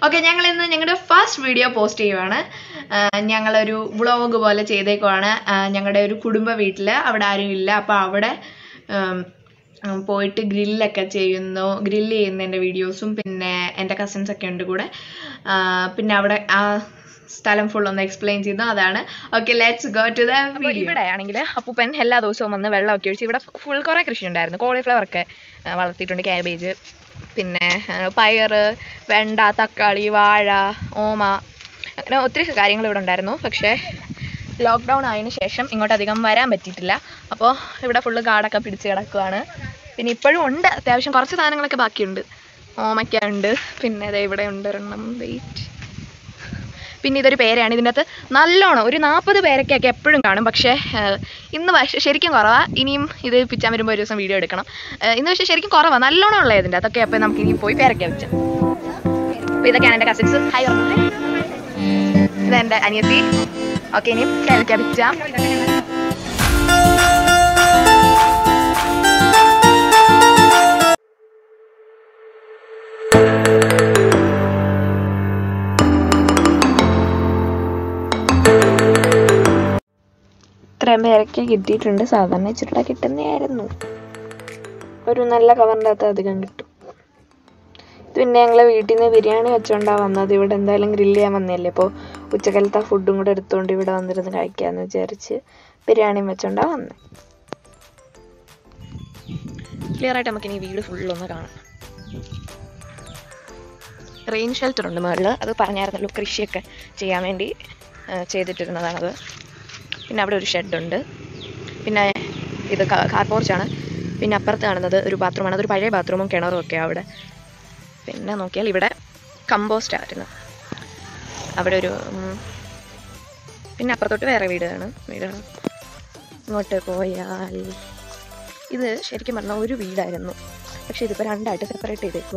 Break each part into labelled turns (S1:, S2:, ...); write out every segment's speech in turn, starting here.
S1: Okay ഞങ്ങൾ ഇന്ന് ഞങ്ങളുടെ ഫസ്റ്റ് വീഡിയോ പോസ്റ്റ് ചെയ്യുവാണ് ആ, ഞങ്ങളൊരു വ്ളോഗ് പോലെ ചെയ്തേക്കുവാണ് ആ, ഞങ്ങളുടെ ഒരു കുടുംബ വീട്ടിൽ അവിടെ ആരും ഇല്ല അപ്പോൾ അവിടെ ഉം, ഉം, പോയിട്ട് ഗ്രില്ലൊക്കെ ചെയ്യുന്നു ഗ്രില്ല് ചെയ്യുന്നതിൻ്റെ വീഡിയോസും പിന്നെ എൻ്റെ കസിൻസ് ഒക്കെ ഉണ്ട് കൂടെ ആ, പിന്നെ അവിടെ ആ സ്ഥലം ഫുൾ ഒന്ന് എക്സ്പ്ലെയിൻ ചെയ്തു അതാണ് okay let's go to the
S2: അപ്പോൾ ഇവിടെ ആണെങ്കിൽ അപ്പൂപ്പൻ എല്ലാ ദിവസവും വന്ന് വെള്ളമൊക്കെ ഒഴിച്ച് ഇവിടെ ഫുൾ കുറേ കൃഷി ഉണ്ടായിരുന്നു കോളിഫ്ലവർ ഒക്കെ ആ, വളർത്തിയിട്ടുണ്ട് ക്യാബേജ് പിന്നെ ആ, പയറ് വെണ്ട തക്കാളി വാഴ ഓമ അങ്ങനെ ഒത്തിരി കാര്യങ്ങൾ ഇവിടെ ഉണ്ടായിരുന്നു പക്ഷേ ലോക്ക്ഡൗൺ ആയതിനു ശേഷം ഇങ്ങോട്ട് അധികം വരാൻ പറ്റിയിട്ടില്ല അപ്പോൾ ഇവിടെ ഫുള്ള് കാടൊക്കെ പിടിച്ച് കിടക്കുവാണ് പിന്നെ ഇപ്പോഴും ഉണ്ട് അത്യാവശ്യം കുറച്ച് സാധനങ്ങളൊക്കെ ബാക്കിയുണ്ട് ഓമയ്ക്ക ഉണ്ട് പിന്നെ ദേ ഇവിടെ ഉണ്ട് ഒരെണ്ണം വെയിറ്റ് പിന്നെ ഇതൊരു പേരാണ് ഇതിൻ്റെ അകത്ത് നല്ലോണം ഒരു നാൽപ്പത് പേരൊക്കെയൊക്കെ എപ്പോഴും കാണും പക്ഷേ ഏഹ്, ഇന്ന് പക്ഷേ ശരിക്കും കുറവാണ് ഇനിയും ഇത് പിച്ചാൻ വരുമ്പോൾ ഒരു ദിവസം വീഡിയോ എടുക്കണം ഏഹ്, ഇന്ന് പക്ഷേ ശരിക്കും കുറവാണ് നല്ലോണം ഉള്ളത് ഇതിൻ്റെ അതൊക്കെ അപ്പോൾ നമുക്ക് ഇനി പോയി പേരൊക്കെ വെച്ച് അപ്പോൾ ഇതൊക്കെയാണ് എൻ്റെ കസിൻസ് ഹായ് പറഞ്ഞത് ഇതെൻ്റെ അനിയത്തി ഓക്കെ ഇനിയും പേരൊക്കെ പിച്ചാം ഇത്രയും പേരൊക്കെ കിട്ടിയിട്ടുണ്ട് സാധാരണ ഇച്ചിരി കിട്ടുന്നതായിരുന്നു ഒരു നല്ല കവറിൻ്റെ അകത്ത് അധികം കിട്ടും ഇത് പിന്നെ ഞങ്ങൾ വീട്ടിൽ നിന്ന് ബിരിയാണി വെച്ചോണ്ടാണ് വന്നത് ഇവിടെ എന്തായാലും ഗ്രില്ല് ചെയ്യാൻ വന്നതല്ലേ അപ്പോൾ ഉച്ചക്കാലത്തെ ഫുഡും കൂടെ എടുത്തുകൊണ്ട് ഇവിടെ വന്നിരുന്ന് കഴിക്കാമെന്ന് വിചാരിച്ച് ബിരിയാണിയും വെച്ചോണ്ടാണ് വന്നത് ക്ലിയർ ആയിട്ട് നമുക്ക് ഇനി വീട് ഫുള്ളൊന്ന് കാണാം റെയിൻ ഷെൽട്ടർ ഉണ്ട് മുകളിൽ അത് പറഞ്ഞായിരുന്നല്ലോ കൃഷിയൊക്കെ ചെയ്യാൻ വേണ്ടി ആ, ചെയ്തിട്ടിരുന്നതാണത് പിന്നെ അവിടെ ഒരു ഷെഡുണ്ട് പിന്നെ ഇത് കാർ പോർച്ചാണ് പിന്നെ അപ്പുറത്ത് കാണുന്നത് ഒരു ബാത്റൂമാണ് അതൊരു പഴയ ബാത്റൂമും കിണറും ഒക്കെ അവിടെ പിന്നെ നോക്കിയാൽ ഇവിടെ കമ്പോസ്റ്റ് ആയിരുന്നു അവിടെ ഒരു ഉം, പിന്നെ അപ്പുറത്തോട്ട് വേറെ വീടാണ് വീടാണ് ഇങ്ങോട്ട് പോയാൽ ഇത് ശരിക്കും പറഞ്ഞാൽ ഒരു വീടായിരുന്നു പക്ഷെ ഇതിപ്പോൾ രണ്ടായിട്ട് സെപ്പറേറ്റ് ചെയ്തേക്കുക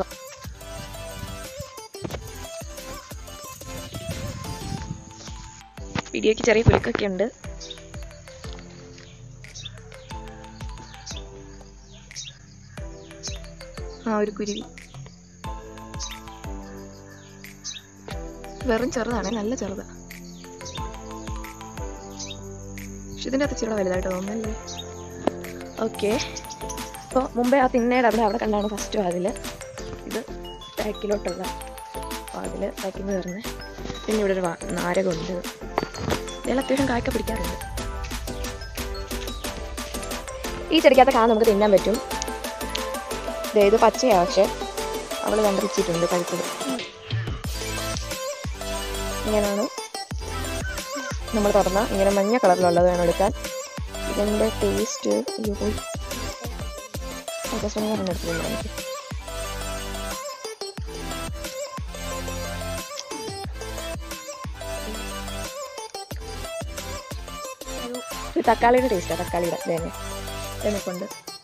S2: വീഡിയോയ്ക്ക് ചെറിയ കുലുക്കൊക്കെ ഉണ്ട് ആ ഒരു കുരുവി വെറും ചെറുതാണ് നല്ല ചെറുതാ പക്ഷെ ഇതിൻ്റെ അകത്ത് ഇച്ചിരി വലുതായിട്ട് തോന്നുന്നല്ലേ ഓക്കെ അപ്പോൾ മുമ്പേ ആ തിണ്ണയുടെ അവിടെ അവിടെ കണ്ടാണ് ഫസ്റ്റ് വാതിൽ ഇത് ബാക്കിലോട്ടുള്ള വാതിൽ ബാക്കിൽ നിന്ന് വരുന്നത് പിന്നെ ഇവിടെ ഒരു വാ- നാരകമുണ്ട് ഇതിൽ അത്യാവശ്യം കായ്ക്ക പിടിക്കാറുണ്ട് ഈ ചെടിക്കകത്ത് കാ നമുക്ക് തിന്നാൻ പറ്റും ദേ ഇത് പച്ചയാണ് പക്ഷെ അവൾ കണ്ടുപിടിച്ചിട്ടുണ്ട് പഴുത്തത് ഇങ്ങനെയാണ് നമ്മൾ തുറന്ന ഇങ്ങനെ മഞ്ഞ കളറിലുള്ളത് വേണം എടുക്കാൻ ഇതിൻ്റെ ടേസ്റ്റ് അയ്യോ പോയി ആകാശവാണി പറഞ്ഞെടുത്തില്ല എനിക്ക് ഒരു തക്കാളിയുടെ ടേസ്റ്റാണ് തക്കാളിയുടെ തേങ്ങ തേങ്ങക്കൊണ്ട്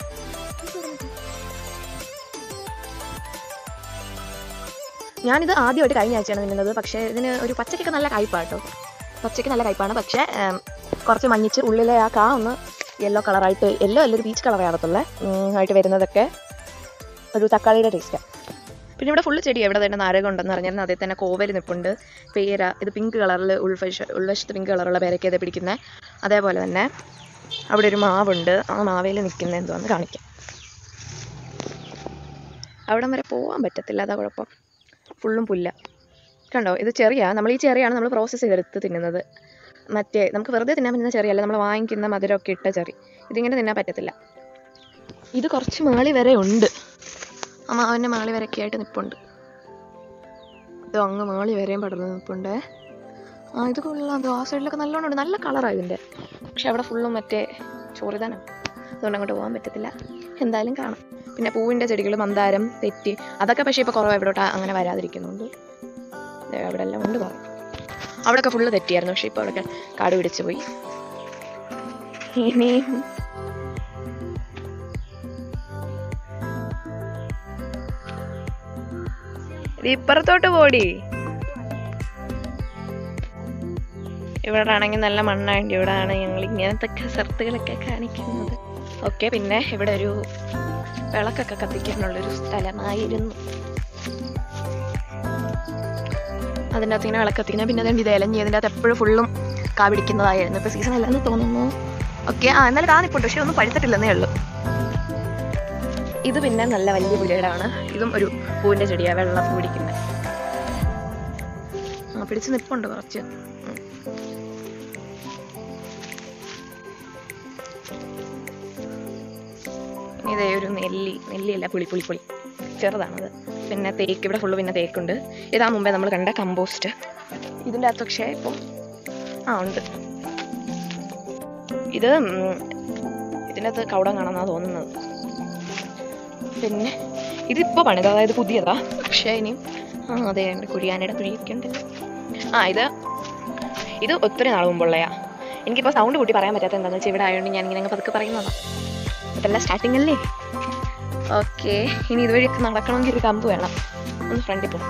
S2: ഞാനിത് ആദ്യമായിട്ട് കഴിഞ്ഞ ആഴ്ചയാണ് തിന്നുന്നത് പക്ഷേ ഇതിന് ഒരു പച്ചക്കൊക്കെ നല്ല കയ്പാണ് കേട്ടോ പച്ചയ്ക്ക് നല്ല കയ്പാണ് പക്ഷേ ഉം, കുറച്ച് മഞ്ഞിച്ച് ഉള്ളിലെ ആ കാ ഒന്ന് യെല്ലോ കളറായിട്ട് യെല്ലോ അല്ല ഒരു പീച്ച് കളറേ ആകത്തുള്ളേ ഉം, ആയിട്ട് വരുന്നതൊക്കെ ഒരു തക്കാളിയുടെ ടേസ്റ്റാണ് പിന്നെ ഇവിടെ ഫുള്ള് ചെടി എവിടെ തന്നെ നാരകം ഉണ്ടെന്ന് അറിഞ്ഞായിരുന്നു അതിൽ തന്നെ കോവൽ നിൽപ്പുണ്ട് പേര ഇത് പിങ്ക് കളറിൽ ഉൾവശ ഉൾവശത്ത് പിങ്ക് കളറുള്ള പേരൊക്കെ ഇത് പിടിക്കുന്നത് അതേപോലെ തന്നെ അവിടെ ഒരു മാവുണ്ട് ആ മാവേൽ നിൽക്കുന്ന എന്തുവാന്ന് കാണിക്കാം അവിടം വരെ പോകാൻ പറ്റത്തില്ല അതാ കുഴപ്പം ഫുള്ളും പുല്ല കണ്ടോ ഇത് ചെറിയ നമ്മൾ ഈ ചെറിയാണ് നമ്മൾ പ്രോസസ്സ് ചെയ്തെടുത്ത് തിന്നുന്നത് മറ്റേ നമുക്ക് വെറുതെ തിന്നാൻ പറ്റുന്ന ചെറിയല്ല നമ്മൾ വാങ്ങിക്കുന്ന മധുരമൊക്കെ ഇട്ട ചെറി ഇതിങ്ങനെ തിന്നാൻ പറ്റത്തില്ല ഇത് കുറച്ച് മാളി വരെ ഉണ്ട് ആ മാവിൻ്റെ മാളി വരെയൊക്കെ ആയിട്ട് നിൽപ്പുണ്ട് ഇത് അങ്ങ് മാളി വരെയും പടർന്ന് നിൽപ്പുണ്ടേ ആ ഇത് കൊള്ളാം ഇത് ആ സൈഡിലൊക്കെ നല്ലോണം ഉണ്ട് നല്ല കളറാണ് ഇതിൻ്റെ പക്ഷെ അവിടെ ഫുള്ളും മറ്റേ ചോറിതാനം അതുകൊണ്ട് അങ്ങോട്ട് പോകാൻ പറ്റത്തില്ല എന്തായാലും കാണാം പിന്നെ പൂവിൻ്റെ ചെടികൾ മന്ദാരം തെറ്റി അതൊക്കെ പക്ഷേ ഇപ്പോൾ കുറവ് എവിടോട്ട് അങ്ങനെ വരാതിരിക്കുന്നുണ്ട് ദേ അവിടെ എല്ലാം ഉണ്ട് കുറവ് അവിടെയൊക്കെ ഫുള്ള് തെറ്റിയായിരുന്നു പക്ഷേ ഇപ്പോൾ അവിടെയൊക്കെ കാട് പിടിച്ച് പോയി ഇനി ഇത് ഇപ്പുറത്തോട്ട് പോടി ഇവിടെ ആണെങ്കിൽ നല്ല മണ്ണായിട്ട് ഇവിടെ ആണ് ഞങ്ങൾ ഇങ്ങനത്തെ കസർത്തുകളൊക്കെ കാണിക്കുന്നത് ഓക്കെ പിന്നെ ഇവിടെ ഒരു വിളക്കൊക്കെ കത്തിക്കാനുള്ളൊരു സ്ഥലമായിരുന്നു അതിൻ്റെ അകത്ത് ഇങ്ങനെ വിളക്ക് കത്തിക്കുന്നത് പിന്നെ അതുകൊണ്ട് ഇത് ഇലഞ്ഞി അതിൻ്റെ അകത്ത് എപ്പോഴും ഫുള്ളും കാ പിടിക്കുന്നതായിരുന്നു ഇപ്പോൾ സീസൺ അല്ലെന്ന് തോന്നുന്നു ഓക്കെ ആ എന്നാലും കാ നിൽപ്പുണ്ട് പക്ഷേ ഒന്നും പഴുത്തിട്ടില്ലെന്നേ ഉള്ളൂ ഇത് പിന്നെ നല്ല വലിയ പുലിയിടാണ് ഇതും ഒരു പൂവിൻ്റെ ചെടിയാണ് വെള്ള പൂ പിടിക്കുന്നത് ആ പിടിച്ച് നിൽപ്പുണ്ട് കുറച്ച് ഉം. ഇനി ഇതേ ഒരു നെല്ലി നെല്ലിയല്ല പുളി പുളി പുളി ചെറുതാണത് പിന്നെ തേക്ക് ഇവിടെ ഫുള്ള് പിന്നെ തേക്കുണ്ട് ഇതാ മുമ്പേ നമ്മൾ കണ്ട കമ്പോസ്റ്റ് ഇതിൻ്റെ അകത്ത് പക്ഷേ ഇപ്പം ആ ഉണ്ട് ഇത് ഉം, ഇതിൻ്റെ അകത്ത് കൗടം കാണാന്നാ തോന്നുന്നത് പിന്നെ ഇതിപ്പോൾ പണിത് അതായത് പുതിയതാ പക്ഷേ ഇനിയും ആ അതെ ഉണ്ട് കുഴിയാനയുടെ കുഴിയൊക്കെ ഉണ്ട് ആ ഇത് ഇത് ഒത്തിരി നാൾ മുമ്പുള്ളയാ എനിക്കിപ്പോൾ സൗണ്ട് കൂട്ടി പറയാൻ പറ്റാത്ത എന്താണെന്ന് വെച്ചാൽ ഇവിടെ ആയതുകൊണ്ട് ഞാൻ ഇങ്ങനെ അങ്ങ് പതുക്കെ പറയുന്നതാണ് ഇതല്ല സ്റ്റാർട്ടിംഗ് അല്ലേ ഓക്കെ ഇനി ഇതുവഴിയൊക്കെ നടക്കണമെങ്കിൽ ഒരു കമ്പ് വേണം ഒന്ന് ഫ്രണ്ടിൽ പോകും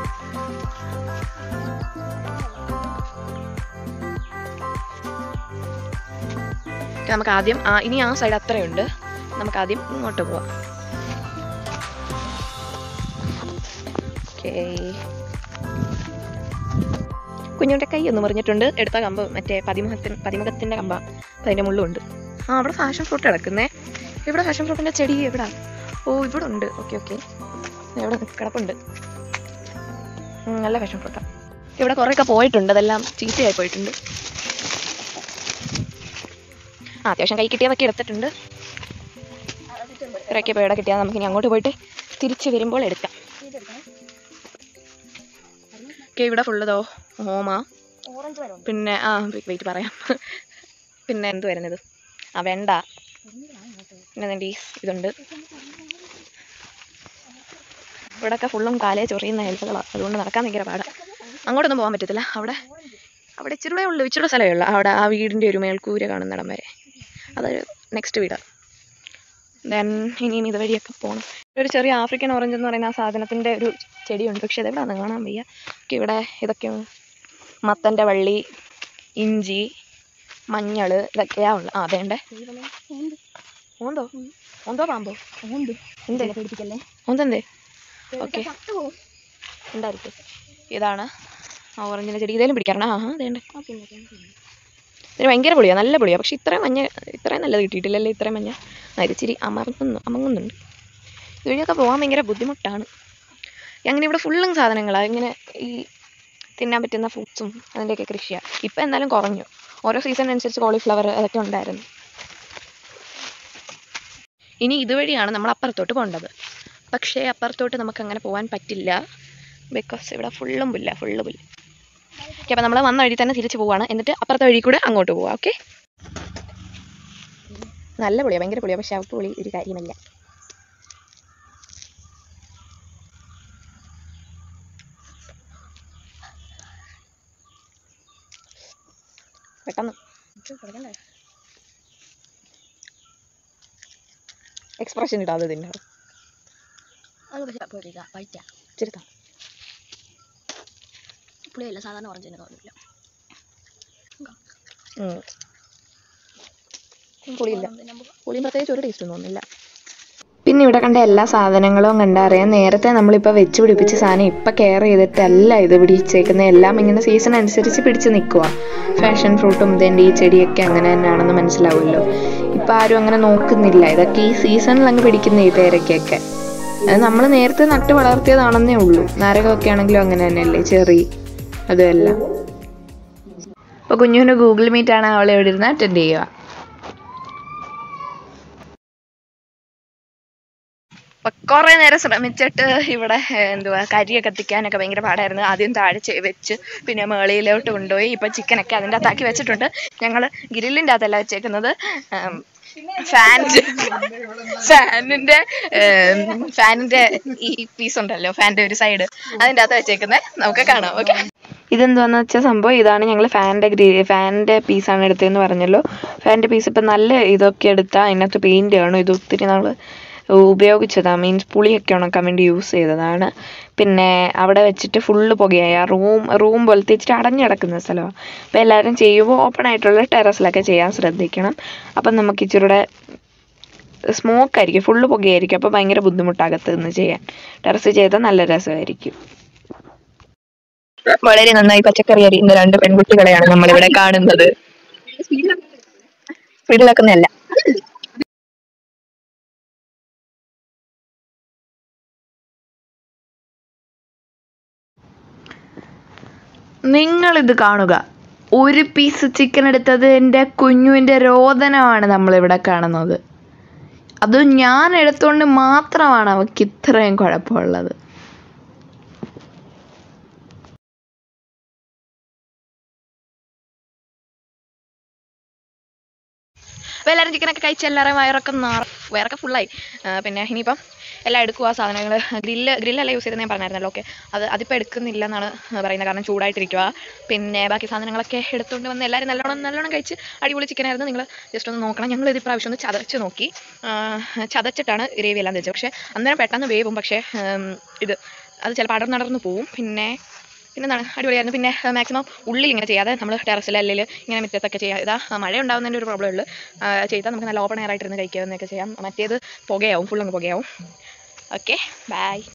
S2: നമുക്ക് ആദ്യം ആ ഇനി ആ സൈഡ് അത്രയുണ്ട് നമുക്ക് ആദ്യം ഇങ്ങോട്ട് പോവാം ഓക്കേ കുഞ്ഞുൻ്റെ കൈ ഒന്ന് മുറിഞ്ഞിട്ടുണ്ട് എടുത്ത കമ്പ് മറ്റേ പതിമുഖത്തിൻ പതിമുഖത്തിൻ്റെ കമ്പ അതിൻ്റെ മുള്ളുണ്ട് ആ അവിടെ ഫാഷൻ ഫ്രൂട്ട് കിടക്കുന്നേ ഇവിടെ ഫാഷൻ ഫ്രൂട്ടിൻ്റെ ചെടി എവിടാ ഓ ഇവിടെ ഉണ്ട് ഓക്കെ ഓക്കെ ഇവിടെ കിടപ്പുണ്ട് ഉം, നല്ല ഫാഷൻ ഫ്രൂട്ടാണ് ഇവിടെ കുറേയൊക്കെ പോയിട്ടുണ്ട് അതെല്ലാം ചീത്തയായി പോയിട്ടുണ്ട് ആ അത്യാവശ്യം കൈ കിട്ടിയതൊക്കെ എടുത്തിട്ടുണ്ട് ഇത്രയൊക്കെ പേട കിട്ടിയാൽ നമുക്ക് ഇനി അങ്ങോട്ട് പോയിട്ട് തിരിച്ച് വരുമ്പോൾ എടുക്കാം ഓക്കെ ഇവിടെ ഫുള്ളതോ ഓമ
S1: ഓറഞ്ച് വരും
S2: പിന്നെ ആ വെയിറ്റ് പറയാം പിന്നെ എന്ത് വരുന്നത് ആ വെണ്ട പിന്നെ ദേ ഈ ഇതുണ്ട് ഇവിടെയൊക്കെ ഫുള്ളും കാലേ ചൊറിയുന്ന ഇലകളാണ് അതുകൊണ്ട് നടക്കാൻ ഭയങ്കര പാടാ അങ്ങോട്ടൊന്നും പോകാൻ പറ്റത്തില്ല അവിടെ അവിടെ ഇച്ചിരി ഉള്ളു ഇച്ചിരി സ്ഥലമേ ഉള്ളൂ അവിടെ ആ വീടിൻ്റെ ഒരു മേൽക്കൂര കാണുന്നിടം വരെ അതൊരു നെക്സ്റ്റ് വീടാണ് ദെൻ ഇനിയും ഇതുവഴിയൊക്കെ പോകണം ഒരു ചെറിയ ആഫ്രിക്കൻ ഓറഞ്ച് എന്ന് പറയുന്ന ആ സാധനത്തിൻ്റെ ഒരു ചെടിയുണ്ട് പക്ഷെ അതെവിടെയാണെന്ന് കാണാൻ വയ്യ ഒക്കെ ഇവിടെ ഇതൊക്കെയാണ് മത്തൻ്റെ വള്ളി ഇഞ്ചി മഞ്ഞൾ ഇതൊക്കെയാ ഉള്ളത് ആ അതേണ്ടേ ഓന്തോ ഓന്തോ പാമ്പോ എന്തേ
S1: പേടിപ്പിക്കല്ലേ
S2: ഓന്തെന്തേ ഓക്കെ ഉണ്ടായിരിക്കും ഇതാണ് ആ ഓറഞ്ചിൻ്റെ ചെടി ഇതേലും പിടിക്കാറുണ്ട് ആ ആ അതേണ്ടേ ഇതിന് ഭയങ്കര പുളിയാണ് നല്ല പുളിയാണ് പക്ഷെ ഇത്രയും മഞ്ഞ ഇത്രയും നല്ലത് കിട്ടിയിട്ടില്ലല്ലേ ഇത്രയും മഞ്ഞ ആ, ഇത് ഇച്ചിരി അമർന്നു അമങ്ങുന്നുണ്ട് ഇതുവഴിയൊക്കെ പോകാൻ ഭയങ്കര ബുദ്ധിമുട്ടാണ് അങ്ങനെ ഇവിടെ ഫുള്ളും സാധനങ്ങളാണ് ഇങ്ങനെ ഈ തിന്നാൻ പറ്റുന്ന ഫ്രൂട്ട്സും അതിൻ്റെയൊക്കെ കൃഷിയാണ് ഇപ്പം എന്നാലും കുറഞ്ഞു ഓരോ സീസൺ അനുസരിച്ച് കോളിഫ്ലവർ അതൊക്കെ ഉണ്ടായിരുന്നു ഇനി ഇതുവഴിയാണ് നമ്മൾ അപ്പുറത്തോട്ട് പോകേണ്ടത് പക്ഷേ അപ്പുറത്തോട്ട് നമുക്ക് അങ്ങനെ പോകാൻ പറ്റില്ല ബിക്കോസ് ഇവിടെ ഫുള്ളും പുല്ല ഫുള്ള് പുല്ല് ഓക്കെ അപ്പോൾ നമ്മൾ വന്ന വഴി തന്നെ തിരിച്ച് പോവാണ് എന്നിട്ട് അപ്പുറത്തെ വഴി കൂടെ അങ്ങോട്ട് പോവാം ഓക്കെ നല്ല പുളിയാണ് ഭയങ്കര പുളിയാണ് പക്ഷെ അവർക്ക് പുളി ഒരു കാര്യമല്ല പെട്ടെന്ന് എക്സ്പ്രഷൻ ഇടാതെ തിന്നെ
S1: അത് പക്ഷേ പോയിട്ടില്ല വൈറ്റ
S2: ചിരുത്താ
S1: പുളിയല്ല സാധാരണ ഓറഞ്ചിന് തോന്നില്ല
S2: പുളിയില്ല പുളിയും പ്രത്യേകിച്ച് ഒരു ടേസ്റ്റ് തോന്നുന്നില്ല പിന്നെ ഇവിടെ കണ്ട എല്ലാ സാധനങ്ങളും കണ്ടറിയാം നേരത്തെ നമ്മളിപ്പോൾ വെച്ച് പിടിപ്പിച്ച സാധനം ഇപ്പം കെയർ ചെയ്തിട്ടല്ല ഇത് പിടിച്ചേക്കുന്നത് എല്ലാം ഇങ്ങനെ സീസൺ അനുസരിച്ച് പിടിച്ച് നിൽക്കുക ഫാഷൻ ഫ്രൂട്ടും ഇതിൻ്റെ ഈ ചെടിയൊക്കെ അങ്ങനെ തന്നെയാണെന്ന് മനസ്സിലാവുമല്ലോ ഇപ്പം ആരും അങ്ങനെ നോക്കുന്നില്ല ഇതൊക്കെ ഈ സീസണിൽ അങ്ങ് പിടിക്കുന്ന ഈ പേരയ്ക്കൊക്കെ അത് നമ്മൾ നേരത്തെ നട്ട് വളർത്തിയതാണെന്നേ ഉള്ളൂ നാരകമൊക്കെ ആണെങ്കിലും അങ്ങനെ തന്നെയല്ലേ ചെറി അതുമെല്ലാം അപ്പോൾ കുഞ്ഞുവിന് ഗൂഗിൾ മീറ്റ് ആണ് അവളെ ഇവിടെ ഇരുന്ന് അറ്റൻഡ് ചെയ്യുക അപ്പൊ കുറേ നേരം ശ്രമിച്ചിട്ട് ഇവിടെ ഏഹ്, എന്തുവാ കരിയൊക്കെ കത്തിക്കാനൊക്കെ ഭയങ്കര പാടായിരുന്നു ആദ്യം താഴെ ചെ- വെച്ച് പിന്നെ മേളിയിലോട്ട് കൊണ്ടുപോയി ഇപ്പൊ ചിക്കനൊക്കെ അതിൻ്റെ അകത്താക്കി വെച്ചിട്ടുണ്ട് ഞങ്ങൾ ഗ്രില്ലിൻ്റെ അകത്തല്ല വെച്ചേക്കുന്നത് ഫാനിന്റെ ഫാനിന്റെ ഫാനിന്റെ ഈ പീസ് ഉണ്ടല്ലോ ഫാനിന്റെ ഒരു സൈഡ് അതിൻ്റെ അകത്ത് വെച്ചേക്കുന്നത് നമുക്ക് കാണാം ഓക്കെ ഇതെന്താന്ന് വെച്ചാൽ സംഭവം ഇതാണ് ഞങ്ങൾ ഫാനിൻ്റെ ഗ്രീ ഫാനിൻ്റെ പീസാണ് എടുത്തതെന്ന് പറഞ്ഞല്ലോ ഫാനിൻ്റെ പീസ് ഇപ്പം നല്ല ഇതൊക്കെ എടുത്താൽ അതിനകത്ത് പെയിൻറ് കാണും ഇത് ഒത്തിരി നാൾ ഉപയോഗിച്ചതാണ് മീൻസ് പുളിയൊക്കെ ഉണക്കാൻ വേണ്ടി യൂസ് ചെയ്തതാണ് പിന്നെ അവിടെ വെച്ചിട്ട് ഫുള്ള് പുകയായി ആ റൂം റൂം പോലത്തെ ഇച്ചിരി അടഞ്ഞു കിടക്കുന്ന സ്ഥലമാണ് അപ്പോൾ എല്ലാവരും ചെയ്യുമ്പോൾ ഓപ്പൺ ആയിട്ടുള്ള ടെറസിലൊക്കെ ചെയ്യാൻ ശ്രദ്ധിക്കണം അപ്പം നമുക്ക് ഇച്ചിരൂടെ സ്മോക്ക് ആയിരിക്കും ഫുള്ള് പുകയായിരിക്കും അപ്പോൾ ഭയങ്കര ബുദ്ധിമുട്ടകത്ത് നിന്ന് ചെയ്യാൻ ടെറസ് ചെയ്താൽ നല്ല രസമായിരിക്കും വളരെ നന്നായി പച്ചക്കറി അരിയുന്ന രണ്ട് പെൺകുട്ടികളെയാണ് നമ്മൾ ഇവിടെ കാണുന്നത് സ്പീഡിലാക്കുന്നതല്ല
S1: നിങ്ങളിത് കാണുക ഒരു പീസ് ചിക്കൻ എടുത്തതിൻ്റെ കുഞ്ഞുവിൻ്റെ രോദനമാണ് നമ്മളിവിടെ കാണുന്നത് അത് ഞാൻ എടുത്തുകൊണ്ട് മാത്രമാണ് അവൾക്ക് ഇത്രയും കുഴപ്പമുള്ളത്
S2: അപ്പോൾ എല്ലാവരും ചിക്കനൊക്കെ കഴിച്ച് എല്ലാവരും വയറൊക്കെ നാറ വയറൊക്കെ ഫുള്ളായി പിന്നെ ഇനിയിപ്പം എല്ലാം എടുക്കുക സാധനങ്ങൾ ഗ്രില്ല് ഗ്രില്ലല്ല യൂസ് ചെയ്തത് ഞാൻ പറഞ്ഞായിരുന്നല്ലോ ഓക്കെ അത് അതിപ്പോൾ എടുക്കുന്നില്ല എന്നാണ് പറയുന്നത് കാരണം ചൂടായിട്ടിരിക്കുക പിന്നെ ബാക്കി സാധനങ്ങളൊക്കെ എടുത്തുകൊണ്ട് വന്ന് എല്ലാവരും നല്ലോണം നല്ലോണം കഴിച്ച് അടിപൊളി ചിക്കനായിരുന്നു നിങ്ങൾ ജസ്റ്റ് ഒന്ന് നോക്കണം ഞങ്ങൾ ഇത് പ്രാവശ്യം ഒന്ന് ചതച്ച് നോക്കി ആ, ചതച്ചിട്ടാണ് ഗ്രേവി എല്ലാം വെച്ചത് പക്ഷേ അന്നേരം പെട്ടെന്ന് വേവും പക്ഷേ ഉം, ഇത് അത് ചിലപ്പോൾ അടർന്ന് അടർന്ന് പോവും പിന്നെ പിന്നെന്താണ് അടിപൊളിയായിരുന്നു പിന്നെ മാക്സിമം ഉള്ളിൽ ഇങ്ങനെ ചെയ്യാതെ നമ്മൾ ടെറസിൽ അല്ലെങ്കിൽ ഇങ്ങനെ മുറ്റത്തൊക്കെ ചെയ്യാം ഇതാ ആ, മഴ ഉണ്ടാകുന്നതിൻ്റെ ഒരു പ്രോബ്ലം ഉള്ളൂ ആ, ചെയ്താൽ നമുക്ക് നല്ല ഓപ്പൺ എയർ ആയിട്ടിരുന്ന് കഴിക്കാവുന്നതൊക്കെ ചെയ്യാം മറ്റേത് പുകയാവും ഫുൾ അങ്ങ് പുകയാവും ഓക്കെ ബൈ